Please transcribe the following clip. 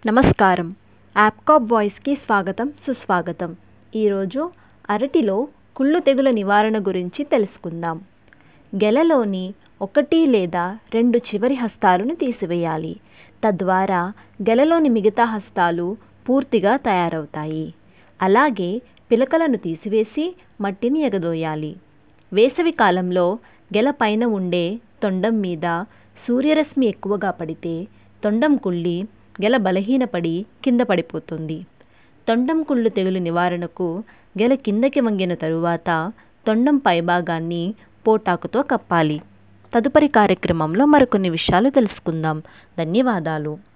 నమస్కారం యాప్కాప్ వాయిస్కి స్వాగతం సుస్వాగతం ఈరోజు అరటిలో కుళ్ళు తెగుల నివారణ గురించి తెలుసుకుందాం గెలలోని ఒకటి లేదా రెండు చివరి హస్తాలను తీసివేయాలి తద్వారా గెలలోని మిగతా హస్తాలు పూర్తిగా తయారవుతాయి అలాగే పిలకలను తీసివేసి మట్టిని ఎగదోయాలి వేసవి కాలంలో గెల పైన ఉండే తొండం మీద సూర్యరశ్మి ఎక్కువగా పడితే తొండం కుళ్ళి గెల బలహీనపడి కింద పడిపోతుంది తొండం కుళ్ళు తెగులు నివారణకు గెల కిందకి వంగిన తరువాత తొండం పైభాగాన్ని పోటాకుతో కప్పాలి తదుపరి కార్యక్రమంలో మరికొన్ని విషయాలు తెలుసుకుందాం ధన్యవాదాలు